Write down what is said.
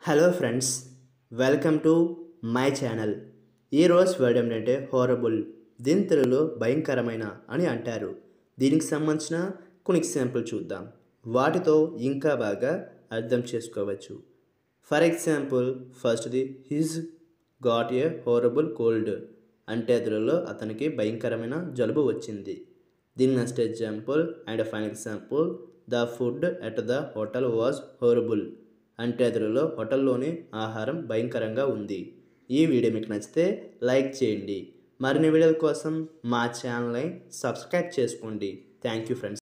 hello friends welcome to my channel ఈరోజు word ఏంటంటే horrible దీని తెలుగులో భయంకరమైన అని అంటారు దీనికి సంబంధించిన కొన్ని ఎగ్జాంపుల్ చూద్దాం వాటితో ఇంకా బాగా అర్థం చేసుకోవచ్చు ఫర్ ఎగ్జాంపుల్ ఫస్ట్ది he's got a horrible cold అంటే తెలుగులో అతనికి భయంకరమైన జలుబు వచ్చింది దీని next example and fine example the food at the hotel was horrible అంటే తెలుగులో హోటల్లోని ఆహారం భయంకరంగా ఉంది ఈ వీడియో మీకు నచ్చితే లైక్ చేయండి మరిన్ని వీడియోల కోసం మా ఛానల్ని సబ్స్క్రైబ్ చేసుకోండి థ్యాంక్ యూ ఫ్రెండ్స్